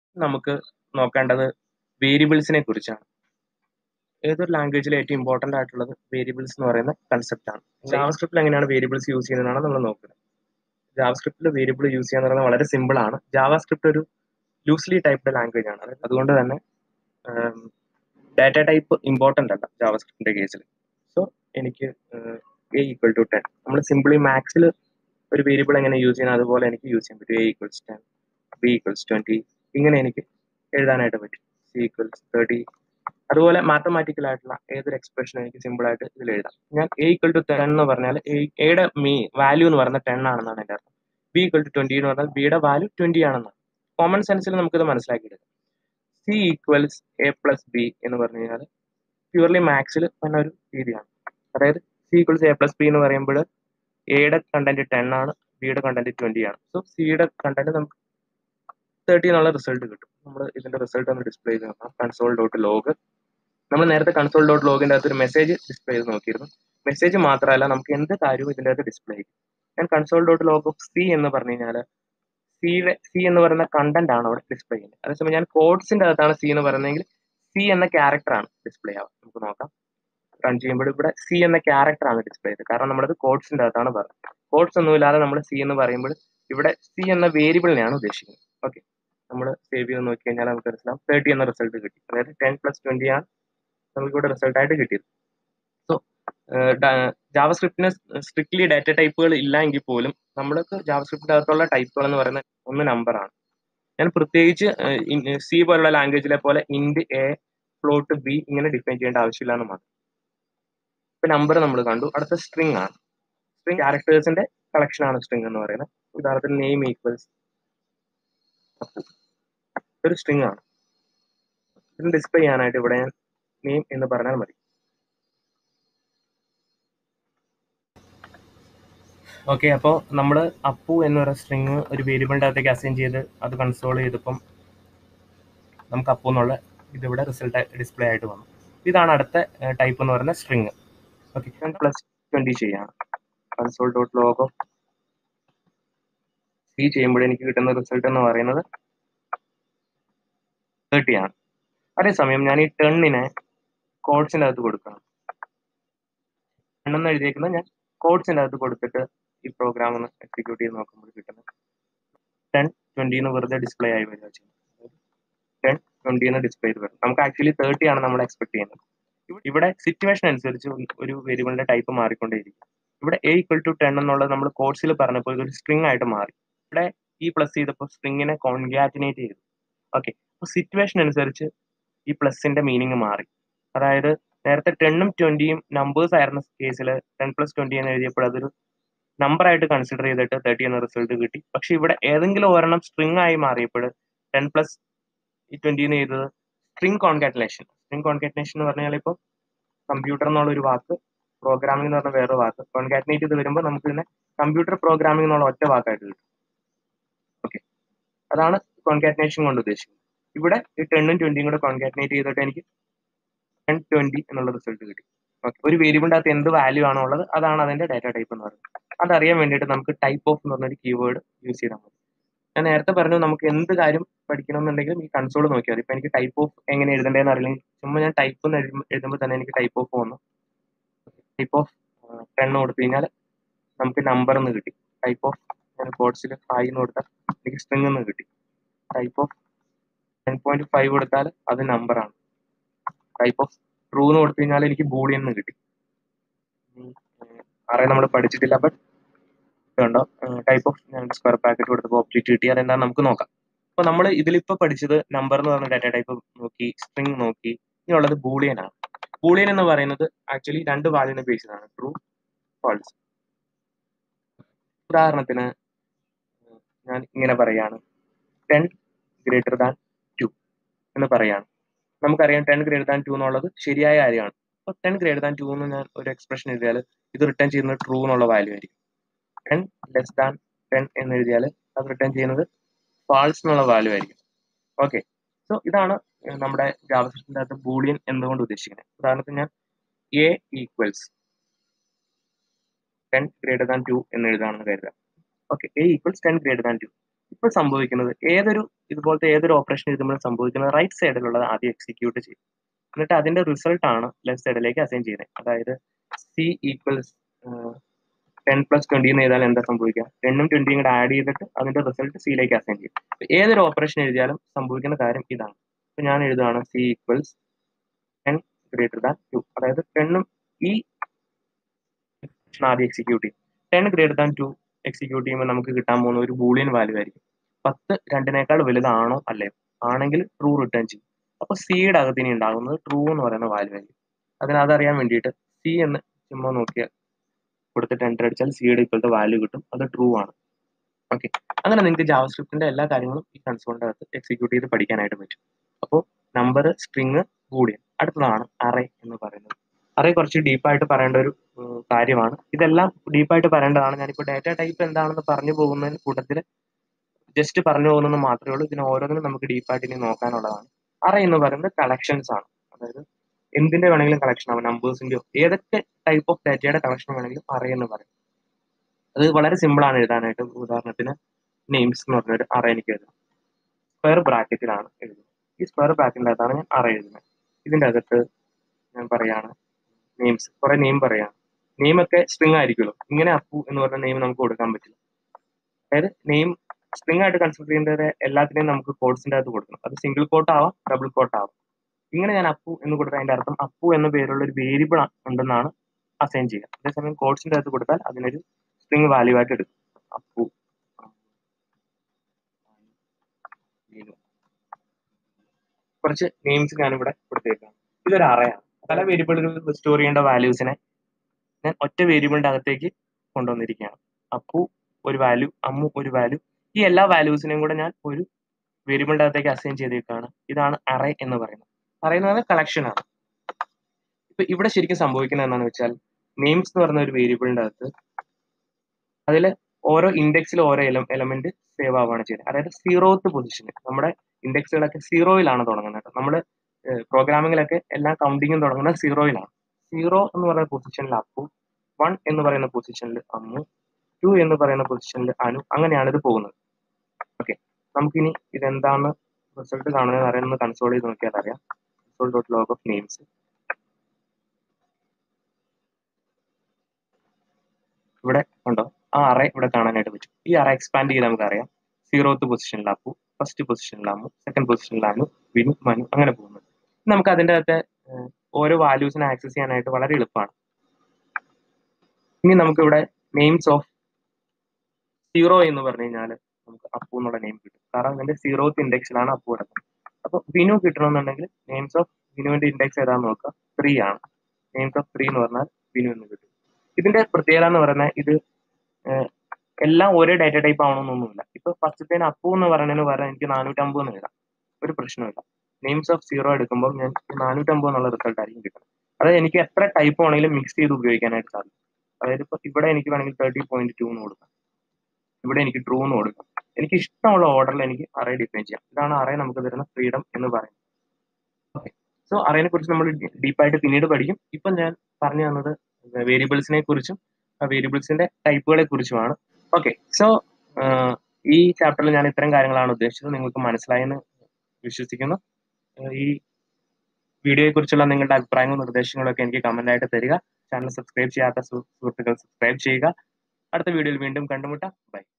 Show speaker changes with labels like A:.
A: നമുക്ക് നോക്കേണ്ടത് വേരിയബിൾസിനെ കുറിച്ചാണ് ഏതൊരു ലാംഗ്വേജിലെ ഏറ്റവും ഇമ്പോർട്ടന്റ് ആയിട്ടുള്ളത് വേരിയബിൾസ് എന്ന് പറയുന്ന കൺസെപ്റ്റ് ആണ് ജാവസ്ക്രിപ്റ്റിൽ എങ്ങനെയാണ് വേരിയബിൾസ് യൂസ് ചെയ്യുന്നതാണ് നമ്മൾ നോക്കുന്നത് ജാവസ്ക്രിപ്റ്റിൽ വേരിയബിൾ യൂസ് ചെയ്യാന്ന് പറയുന്നത് വളരെ സിമ്പിൾ ആണ് ജാവാസ്ക്രിപ്റ്റ് ഒരു ലൂസ്ലി ടൈപ്ഡ് ലാംഗ്വേജ് ആണ് അതായത് അതുകൊണ്ട് തന്നെ ഡാറ്റ ടൈപ്പ് ഇമ്പോർട്ടന്റ് അല്ല ജാവാസ്ക്രിപ്റ്റിന്റെ കേസിൽ സോ എനിക്ക് എ ഈക്വൽ ടു ടെൻ നമ്മൾ സിംപിളി മാക്സിൽ ഒരു വേരിയബിൾ എങ്ങനെ യൂസ് ചെയ്യുന്നത് അതുപോലെ എനിക്ക് യൂസ് ചെയ്യാൻ പറ്റും A equals ten B equals twenty ഇങ്ങനെ എനിക്ക് എഴുതാനായിട്ട് പറ്റും സി ഈക്വൽസ് തേർട്ടി അതുപോലെ മാത്തമാറ്റിക്കൽ ആയിട്ടുള്ള ഏതൊരു എക്സ്പ്രഷനും എനിക്ക് സിമ്പിൾ ആയിട്ട് ഇതിൽ എഴുതാം ഞാൻ എ ഈക്വൽ ടു ടെൻ എന്ന് പറഞ്ഞാൽ എയുടെ മീ വാല്യൂ എന്ന് പറയുന്നത് ടെൻ ആണെന്നാണ് എൻ്റെ അർത്ഥം ബി ഈക്വൽ ടു ട്വന്റി എന്ന് പറഞ്ഞാൽ ബിയുടെ വാല്യൂ ട്വന്റി ആണെന്നാണ് കോമൺ സെൻസിൽ നമുക്കിത് മനസ്സിലാക്കിയെടുക്കാം C equals A plus B എന്ന് പറഞ്ഞു കഴിഞ്ഞാൽ പ്യൂർലി മാത്സിൽ വന്ന ഒരു രീതിയാണ് അതായത് C equals A plus B എന്ന് പറയുമ്പോൾ എയുടെ കണ്ടന്റ് ടെൻ ആണ് ബിയുടെ കണ്ടന്റ് ട്വന്റി ആണ് സോ സിയുടെ കണ്ടന്റ് നമുക്ക് തേർട്ടി എന്നുള്ള റിസൾട്ട് കിട്ടും നമ്മൾ ഇതിന്റെ റിസൾട്ട് ഒന്ന് ഡിസ്പ്ലേ ചെയ്ത് നോക്കാം കൺസോൾ ഡോട്ട് ലോഗ് നമ്മൾ നേരത്തെ കൺസോൾ ഡോട്ട് ലോഗിന്റെ അകത്ത് ഒരു മെസ്സേജ് ഡിസ്പ്ലേ ചെയ്ത് നോക്കിയിരുന്നു മെസ്സേജ് മാത്രമല്ല നമുക്ക് എന്ത് കാര്യവും ഇതിന്റെ അകത്ത് ഡിസ്പ്ലേ ചെയ്യും ഞാൻ console dot log of C എന്ന് പറഞ്ഞു കഴിഞ്ഞാൽ സിയുടെ സി എന്ന് പറയുന്ന കണ്ടന്റ് ആണ് അവിടെ ഡിസ്പ്ലേ ചെയ്യുന്നത് അതേസമയം ഞാൻ കോഡ്സിന്റെ അകത്താണ് സി എന്ന് പറയുന്നതെങ്കിൽ സി എന്ന ക്യാരക്ടർ ആണ് ഡിസ്പ്ലേ ആവുക നമുക്ക് നോക്കാം റൺ ചെയ്യുമ്പോൾ ഇവിടെ സി എന്ന ക്യാരക്ടർ ആണ് ഡിസ്പ്ലേ ചെയ്തത് കാരണം നമ്മളത് കോഡ്സിന്റെ അകത്താണ് പറയുന്നത് കോഡ്സ് ഒന്നുമില്ലാതെ നമ്മൾ സി എന്ന് പറയുമ്പോൾ ഇവിടെ സി എന്ന വേരിയബിളിനെയാണ് ഉദ്ദേശിക്കുന്നത് ഓക്കെ നമ്മൾ സേവ് ചെയ്ത് നോക്കി കഴിഞ്ഞാൽ നമുക്ക് മനസ്സിലാവും തേർട്ടി എന്ന റിസൾട്ട് കിട്ടി അതായത് ടെൻ പ്ലസ് ട്വന്റി ആണ് നമുക്ക് ഇവിടെ റിസൾട്ട് ആയിട്ട് കിട്ടിയത് സോ ജാവസ്ക്രിപ്റ്റിന് സ്ട്രിക്ട്ലി ഡാറ്റ ടൈപ്പുകൾ ഇല്ല എങ്കിൽ പോലും നമ്മൾക്ക് ജാവസ്ക്രിപ്റ്റിന്റെ അകത്തുള്ള ടൈപ്പുകൾ എന്ന് പറയുന്ന ഒന്ന് നമ്പറാണ് ഞാൻ പ്രത്യേകിച്ച് സി പോലുള്ള ലാംഗ്വേജിലെ പോലെ ഇൻഡ് എ ഫ്ലോട്ട് ബി ഇങ്ങനെ ഡിഫൈൻ ചെയ്യേണ്ട ആവശ്യമില്ല എന്ന് മാത്രം ഇപ്പൊ നമ്പർ നമ്മൾ കണ്ടു അടുത്ത സ്ട്രിങ് ആണ് സ്ട്രിങ് ക്യാരക്ടേഴ്സിന്റെ കളക്ഷൻ ആണ് സ്ട്രിങ് എന്ന് പറയുന്നത് ഉദാഹരണത്തിന് നെയിം ഈക്വൽസ് ഒരു സ്ട്രിങ് ആണ് ഇതിന് ഡിസ്പ്ലേ ചെയ്യാനായിട്ട് ഇവിടെ ഞാൻ നെയിം എന്ന് പറഞ്ഞാൽ മതി ഓക്കെ അപ്പോൾ നമ്മൾ അപ്പു എന്ന് പറയുന്ന സ്ട്രിങ് ഒരു വേരിയബിളിൻ്റെ അകത്തേക്ക് അസൈൻ ചെയ്ത് അത് കൺസോൾ ചെയ്തപ്പം നമുക്ക് അപ്പു എന്നുള്ള ഇതിവിടെ റിസൾട്ട് ഡിസ്പ്ലേ ആയിട്ട് വന്നു ഇതാണ് അടുത്ത ടൈപ്പ് എന്ന് പറയുന്ന സ്ട്രിങ് ഓക്കെ ഞാൻ പ്ലസ് ട്വൻറ്റി ചെയ്യാണ് കൺസോൾ ഡോട്ട് ലോഗോ സി ചെയ്യുമ്പോൾ എനിക്ക് കിട്ടുന്ന റിസൾട്ട് എന്ന് പറയുന്നത് തേർട്ടി ആണ് അതേസമയം ഞാൻ ഈ ടെണ്ണിനെ കോഡ്സിൻ്റെ അകത്ത് കൊടുക്കണം ടെണ്ണെന്ന് എഴുതിയേക്കുന്നത് ഞാൻ കോഡ്സിൻ്റെ അകത്ത് കൊടുത്തിട്ട് ഈ പ്രോഗ്രാം ഒന്ന് എക്സിക്യൂട്ട് ചെയ്ത് നോക്കുമ്പോൾ കിട്ടുന്നത് ടെൻ ട്വൻറ്റിന്ന് വെറുതെ ഡിസ്പ്ലേ ആയി വരിക ചെയ്യുന്നത് ടെൻ ട്വൻറ്റിന്ന് ഡിസ്പ്ലേ ചെയ്ത് വരും നമുക്ക് ആക്ച്വലി തേർട്ടി ആണ് നമ്മൾ എക്സ്പെക്ട് ചെയ്യുന്നത് ഇവിടെ സിറ്റുവേഷൻ അനുസരിച്ച് ഒരു വേരിയബിളിന്റെ ടൈപ്പ് മാറിക്കൊണ്ടേയിരിക്കും ഇവിടെ എ ഈക്വൽ ടു ടെൻ എന്നുള്ളത് നമ്മൾ കോഴ്സിൽ പറഞ്ഞപ്പോൾ ഇതൊരു സ്ട്രിങ് ആയിട്ട് മാറി ഇവിടെ ഈ പ്ലസ് ചെയ്തപ്പോൾ സ്ട്രിങ്ങിനെ കോൺഗ്യാറ്റിനേറ്റ് ചെയ്തു ഓക്കെ അപ്പോൾ സിറ്റുവേഷൻ അനുസരിച്ച് ഈ പ്ലസിന്റെ മീനിങ് മാറി അതായത് നേരത്തെ ടെണ്ണും ട്വന്റിയും നമ്പേഴ്സ് ആയിരുന്ന കേസിൽ ടെൻ പ്ലസ് ട്വന്റി എന്ന് എഴുതിയപ്പോൾ അതൊരു നമ്പർ ആയിട്ട് കൺസിഡർ ചെയ്തിട്ട് തേർട്ടി എന്ന റിസൾട്ട് കിട്ടി പക്ഷെ ഇവിടെ ഏതെങ്കിലും ഒരെണ്ണം സ്ട്രിങ് ആയി മാറിയപ്പോൾ ടെൻ പ്ലസ് ഈ ട്വന്റി എന്ന് ചെയ്തത് സ്ട്രിങ് കോൺകാറ്റിനേഷൻ സ്ട്രിങ് കോൺകാറ്റിനേഷൻ എന്ന് പറഞ്ഞാൽ ഇപ്പോൾ കമ്പ്യൂട്ടർ എന്നുള്ള ഒരു വാക്ക് പ്രോഗ്രാമിംഗ് എന്ന് പറഞ്ഞ വേറെ വാക്ക് കോൺകാറ്റിനേറ്റ് ചെയ്ത് വരുമ്പോൾ നമുക്ക് ഇതിനെ കമ്പ്യൂട്ടർ പ്രോഗ്രാമിംഗ് എന്നുള്ള ഒറ്റ വാക്കായിട്ട് കിട്ടും ഓക്കെ അതാണ് കോൺകാറ്റിനേഷൻ കൊണ്ട് ഉദ്ദേശിക്കുന്നത് ഇവിടെ ഈ ടെണ്ണും ട്വന്റിയും കൂടെ കോൺകാറ്റിനേറ്റ് ചെയ്തിട്ട് എനിക്ക് ടെൻ ട്വന്റി എന്നുള്ള റിസൾട്ട് കിട്ടി ഓക്കെ ഒരു വേരിയബിളിന്റെ അകത്ത് എന്ത് വാല്യൂ ആണോ ഉള്ളത് അതാണ് അതിന്റെ ഡാറ്റ ടൈപ്പ് എന്ന് പറയുന്നത് അതറിയാൻ വേണ്ടിയിട്ട് നമുക്ക് ടൈപ്പ് ഓഫ് എന്ന് പറഞ്ഞൊരു കീവേഡ് യൂസ് ചെയ്താൽ മതി ഞാൻ നേരത്തെ പറഞ്ഞു നമുക്ക് എന്ത് കാര്യം പഠിക്കണമെന്നുണ്ടെങ്കിലും ഈ കൺസോൾ നോക്കിയാൽ മതി ഇപ്പൊ എനിക്ക് ടൈപ്പ് ഓഫ് എങ്ങനെ എഴുതേണ്ടതെന്ന് അറിയില്ലെങ്കിൽ ചുമ്മാ ഞാൻ ടൈപ്പ് എന്ന് എഴുതുമ്പോൾ തന്നെ എനിക്ക് ടൈപ്പ് ഓഫ് വന്നു ടൈപ്പ് ഓഫ് ടെൻ കൊടുത്തു കഴിഞ്ഞാൽ നമുക്ക് നമ്പർ എന്ന് കിട്ടി ടൈപ്പ് ഓഫ് ഞാൻ കോഡ്സിൽ ഫൈവ് എന്ന് കൊടുത്താൽ എനിക്ക് സ്ട്രിങ് എന്ന് കിട്ടി type of ten point five കൊടുത്താൽ അത് നമ്പറാണ് ടൈപ്പ് ഓഫ് ട്രൂ എന്ന് കൊടുത്തു കഴിഞ്ഞാൽ എനിക്ക് ബൂളിയൻ എന്ന് കിട്ടി അറിയാൻ നമ്മൾ പഠിച്ചിട്ടില്ല ബട്ട് കണ്ടോ ടൈപ്പ് ഓഫ് ഞാൻ സ്ക്വയർ പാക്കറ്റ് കൊടുത്തപ്പോൾ ഒബ്ജക്റ്റ് കിട്ടി അതെന്താ നമുക്ക് നോക്കാം അപ്പൊ നമ്മൾ ഇതിലിപ്പോ പഠിച്ചത് നമ്പർ എന്ന് പറഞ്ഞ ഡാറ്റ ടൈപ്പ് നോക്കി സ്ട്രിങ് നോക്കി ഇനിയുള്ളത് ബൂളിയൻ ആണ് ബൂളിയൻ എന്ന് പറയുന്നത് ആക്ച്വലി രണ്ട് വാല്യൂനെ ബേസ് ചെയ്താണ് ട്രൂ ഫാൾസ് ഉദാഹരണത്തിന് ഞാൻ ഇങ്ങനെ പറയാണ് ടെൻ ഗ്രേറ്റർ ദാൻ ടു എന്ന് പറയാണ് നമുക്കറിയാം ടെൻ ഗ്രേറ്റർ ദാൻ ടു എന്നുള്ളത് ശരിയായ കാര്യമാണ് അപ്പോൾ ടെൻ ഗ്രേറ്റർ ദാൻ ടു എന്ന് ഞാൻ ഒരു എക്സ്പ്രഷൻ എഴുതിയാൽ ഇത് റിട്ടേൺ ചെയ്യുന്നത് ട്രൂ എന്നുള്ള വാല്യൂ ആയിരിക്കും ടെൻ ലെസ് ദാൻ ടെൻ എന്ന് എഴുതിയാൽ അത് റിട്ടേൺ ചെയ്യുന്നത് ഫാൾസ് എന്നുള്ള വാല്യൂ ആയിരിക്കും ഓക്കെ സോ ഇതാണ് നമ്മുടെ ജാവസ്ക്രിപ്റ്റിന്റെ അകത്ത് ബൂളിയൻ എന്തുകൊണ്ട് ഉദ്ദേശിക്കുന്നത് ഉദാഹരണത്തിന് ഞാൻ A equals ten greater than two എന്ന് എഴുതാണെന്ന് കരുതാം okay A equals ten greater than two ഇപ്പോൾ സംഭവിക്കുന്നത് ഏതൊരു ഇതുപോലത്തെ ഏതൊരു ഓപ്പറേഷൻ എഴുതുമ്പോൾ സംഭവിക്കുന്നത് റൈറ്റ് സൈഡിലുള്ളത് ആദ്യം എക്സിക്യൂട്ട് ചെയ്യും എന്നിട്ട് അതിന്റെ റിസൾട്ട് ആണ് ലെഫ്റ്റ് സൈഡിലേക്ക് അസൈൻ ചെയ്യുന്നത് അതായത് C equals ten plus twenty എന്ന് എഴുതാൻ എന്താ സംഭവിക്കുക ടെണ്ണും ട്വന്റിയും കൂടെ ആഡ് ചെയ്തിട്ട് അതിന്റെ റിസൾട്ട് സിയിലേക്ക് അസൈൻ ചെയ്യും അപ്പൊ ഏതൊരു ഓപ്പറേഷൻ എഴുതിയാലും സംഭവിക്കുന്ന കാര്യം ഇതാണ് അപ്പൊ ഞാൻ എഴുതുകയാണ് C equals ten greater than two അതായത് ടെണ്ണും ഈ ആദ്യം എക്സിക്യൂട്ട് ചെയ്യും ten greater than two execute ചെയ്യുമ്പോൾ നമുക്ക് കിട്ടാൻ പോകുന്ന ഒരു ബൂളിയൻ വാല്യൂ ആയിരിക്കും പത്ത് രണ്ടിനേക്കാൾ വലുതാണോ അല്ലയോ ആണെങ്കിൽ ട്രൂ റിട്ടേൺ ചെയ്യും അപ്പൊ സിയുടെ അകത്ത് ഇനി ഉണ്ടാകുന്നത് ട്രൂ എന്ന് പറയുന്ന വാല്യൂ ആയിരിക്കും അതിന് അതറിയാൻ വേണ്ടിയിട്ട് സി എന്ന് ചുമ്മാ നോക്കിയാൽ കൊടുത്തിട്ട് എൻ്റർ അടിച്ചാൽ സിയുടെ ഇപ്പോഴത്തെ വാല്യൂ കിട്ടും അത് ട്രൂ ആണ് ഓക്കെ അങ്ങനെ നിങ്ങൾക്ക് ജാവസ്ക്രിപ്റ്റിന്റെ എല്ലാ കാര്യങ്ങളും ഈ കൺസോളിന്റെ അകത്ത് എക്സിക്യൂട്ട് ചെയ്ത് പഠിക്കാനായിട്ട് പറ്റും അപ്പോൾ നമ്പർ സ്ട്രിങ് ബൂളിയൻ അടുത്തതാണ് അറേ എന്ന് പറയുന്നത് അറേ കുറച്ച് ഡീപ്പായിട്ട് പറയേണ്ട ഒരു ഉം, കാര്യമാണ് ഇതെല്ലാം ഡീപ്പായിട്ട് പറയേണ്ടതാണ് ഞാനിപ്പോൾ ഡാറ്റ ടൈപ്പ് എന്താണെന്ന് പറഞ്ഞു പോകുന്നതിന് കൂട്ടത്തിൽ ജസ്റ്റ് പറഞ്ഞു പോകുന്നത് മാത്രമേ ഉള്ളൂ ഇതിന് ഓരോന്നിനും നമുക്ക് ഡീപ്പായിട്ട് ഇനി നോക്കാനുള്ളതാണ് അറേ എന്ന് പറയുന്നത് കളക്ഷൻസ് ആണ് അതായത് എന്തിന്റെ വേണമെങ്കിലും കളക്ഷൻ ആവും നമ്പേഴ്സിന്റെയോ ഏതൊക്കെ ടൈപ്പ് ഓഫ് ഡാറ്റയുടെ കളക്ഷൻ വേണമെങ്കിലും അറേ എന്ന് പറയും അത് വളരെ സിമ്പിൾ ആണ് എഴുതാനായിട്ട് ഉദാഹരണത്തിന് നെയിംസ് എന്ന് പറഞ്ഞൊരു അറേ എനിക്ക് എഴുതാം സ്ക്വയർ ബ്രാക്കറ്റിലാണ് എഴുതുന്നത് ഈ സ്ക്വയർ ബ്രാക്കറ്റിൻ്റെ അകത്താണ് ഞാൻ അറേ എഴുതുന്നത് ഇതിന്റെ അകത്ത് ഞാൻ പറയാണ് നെയിംസ് കുറെ നെയിം പറയാണ് നെയിം ഒക്കെ സ്ട്രിങ് ആയിരിക്കുമല്ലോ ഇങ്ങനെ അപ്പു എന്ന് പറഞ്ഞ നെയിം നമുക്ക് കൊടുക്കാൻ പറ്റില്ല അതായത് നെയിം സ്ട്രിങ് ആയിട്ട് കൺസിഡർ ചെയ്യേണ്ടത് എല്ലാത്തിനെയും നമുക്ക് കോഡ്സിന്റെ അകത്ത് കൊടുക്കണം അത് സിംഗിൾ കോട്ട് ആവാം ഡബിൾ കോട്ട് ആവാം ഇങ്ങനെ ഞാൻ അപ്പു എന്ന് കൊടുത്താൽ അതിന്റെ അർത്ഥം അപ്പു എന്ന പേരുള്ള ഒരു വേരിയബിൾ ഉണ്ടെന്നാണ് അസൈൻ ചെയ്യുക അതേസമയം കോഡ്സിന്റെ അകത്ത് കൊടുത്താൽ അതിനൊരു സ്ട്രിങ് വാല്യൂ ആയിട്ട് എടുക്കും അപ്പു ലീനു. കുറച്ച് നെയിംസ് ഞാനിവിടെ കൊടുത്തേക്കാം ഇതൊരു അറയാണ് പല വേരിയബിളുകൾ സ്റ്റോർ ചെയ്യേണ്ട വാല്യൂസിനെ ഞാൻ ഒറ്റ വേരിയബിളിന്റെ അകത്തേക്ക് കൊണ്ടുവന്നിരിക്കുകയാണ് അപ്പു ഒരു വാല്യൂ അമ്മു ഒരു വാല്യൂ ഈ എല്ലാ വാല്യൂസിനെയും കൂടെ ഞാൻ ഒരു വേരിയബിളിന്റെ അകത്തേക്ക് അസൈൻ ചെയ്തേക്കാണ് ഇതാണ് അറേ എന്ന് പറയുന്നത് അറേ എന്ന് പറയുന്നത് കളക്ഷൻ ആണ് ഇപ്പൊ ഇവിടെ ശരിക്കും സംഭവിക്കുന്നത് എന്താണെന്ന് വെച്ചാൽ നെയിംസ് എന്ന് പറയുന്ന ഒരു വേരിയബിളിന്റെ അകത്ത് അതിൽ ഓരോ ഇൻഡെക്സിൽ ഓരോ എലമെന്റ് സേവ് ആവുകയാണ് ചെയ്യുന്നത് അതായത് സീറോത്ത് പൊസിഷനിൽ നമ്മുടെ ഇൻഡെക്സുകളൊക്കെ സീറോയിലാണ് തുടങ്ങുന്നത് കേട്ടോ നമ്മൾ പ്രോഗ്രാമിങ്ങിലൊക്കെ എല്ലാ കൗണ്ടിങ്ങും തുടങ്ങുന്നത് സീറോയിലാണ് സീറോ എന്ന് പറയുന്ന പൊസിഷനിൽ അപ്പു വൺ എന്ന് പറയുന്ന പൊസിഷനിൽ അമ്മു ടു എന്ന് പറയുന്ന പൊസിഷനിൽ അനു അങ്ങനെയാണ് ഇത് പോകുന്നത് ഓക്കെ നമുക്കിനി ഇതെന്താണ് റിസൾട്ട് കാണുന്നത് അറിയുന്നത് കൺസോൾ ചെയ്ത് നോക്കിയാൽ അറിയാം console dot log of names ഇവിടെ ഉണ്ടോ ആ അറേ ഇവിടെ കാണാനായിട്ട് പറ്റും ഈ അറേ എക്സ്പാൻഡ് ചെയ്ത് നമുക്കറിയാം സീറോത്ത് പൊസിഷനിൽ അപ്പു ഫസ്റ്റ് പൊസിഷനിൽ അമ്മു സെക്കൻഡ് പൊസിഷനിൽ അനു വിനു മനു അങ്ങനെ പോകുന്നത് നമുക്ക് അതിൻ്റെ അകത്തെ ഏഹ്, ഓരോ വാല്യൂസിനെ ആക്സസ് ചെയ്യാനായിട്ട് വളരെ എളുപ്പമാണ് ഇനി നമുക്ക് ഇവിടെ നെയിംസ് ഓഫ് സീറോ എന്ന് പറഞ്ഞു കഴിഞ്ഞാൽ നമുക്ക് അപ്പു എന്നുള്ള നെയിം കിട്ടും കാരണം ഇതിന്റെ സീറോത്ത് ഇൻഡെക്സിലാണ് അപ്പു കിടക്കുന്നത് അപ്പൊ വിനു കിട്ടണമെന്നുണ്ടെങ്കിൽ നെയിംസ് ഓഫ് വിനുവിന്റെ ഇൻഡെക്സ് ഏതാന്ന് നോക്കുക ത്രീ ആണ് നെയിംസ് ഓഫ് ത്രീ എന്ന് പറഞ്ഞാൽ വിനു എന്ന് കിട്ടും ഇതിന്റെ പ്രത്യേകത എന്ന് പറഞ്ഞാൽ ഇത് ഏഹ്, എല്ലാം ഒരേ ഡാറ്റ ടൈപ്പ് ആവണമെന്നൊന്നുമില്ല ഇപ്പൊ ഫസ്റ്റത്തേന് അപ്പു എന്ന് പറയുന്നതിന് പകരം എനിക്ക് നാനൂറ്റമ്പത് എന്ന് എഴുതാം ഒരു പ്രശ്നമില്ല നെയിംസ് ഓഫ് സീറോ എടുക്കുമ്പോൾ ഞാൻ നാനൂറ്റമ്പത് എന്നുള്ള റിസൾട്ട് ആയിരിക്കും കിട്ടുന്നത് അതായത് എനിക്ക് എത്ര ടൈപ്പ് വേണമെങ്കിലും മിക്സ് ചെയ്ത് ഉപയോഗിക്കാനായിട്ട് സാധിക്കും അതായത് ഇപ്പൊ ഇവിടെ എനിക്ക് വേണമെങ്കിൽ തേർട്ടി പോയിന്റ് ടു എന്ന് കൊടുക്കാം ഇവിടെ എനിക്ക് ട്രൂ എന്ന് കൊടുക്കാം എനിക്ക് ഇഷ്ടമുള്ള ഓർഡറിൽ എനിക്ക് അറേ ഡിഫൈൻ ചെയ്യാം ഇതാണ് അറേ നമുക്ക് തരുന്ന ഫ്രീഡം എന്ന് പറയുന്നത് ഓക്കെ സോ അറേനെ കുറിച്ച് നമ്മൾ ഡീപ്പായിട്ട് പിന്നീട് പഠിക്കും ഇപ്പം ഞാൻ പറഞ്ഞു തന്നത് വേരിയബിൾസിനെ കുറിച്ചും വേരിയബിൾസിന്റെ ടൈപ്പുകളെ കുറിച്ചുമാണ് ഓക്കെ സോ ഈ ചാപ്റ്ററിൽ ഞാൻ ഇത്തരം കാര്യങ്ങളാണ് ഉദ്ദേശിച്ചത് നിങ്ങൾക്ക് മനസ്സിലായെന്ന് വിശ്വസിക്കുന്നു ആഹ് ഈ വീഡിയോയെ കുറിച്ചുള്ള നിങ്ങളുടെ അഭിപ്രായങ്ങളും നിർദ്ദേശങ്ങളും ഒക്കെ എനിക്ക് കമന്റ് ആയിട്ട് തരിക ചാനൽ സബ്സ്ക്രൈബ് ചെയ്യാത്ത സുഹൃത്തുക്കൾ സബ്സ്ക്രൈബ് ചെയ്യുക അടുത്ത വീഡിയോയിൽ വീണ്ടും കണ്ടുമുട്ടാം ബൈ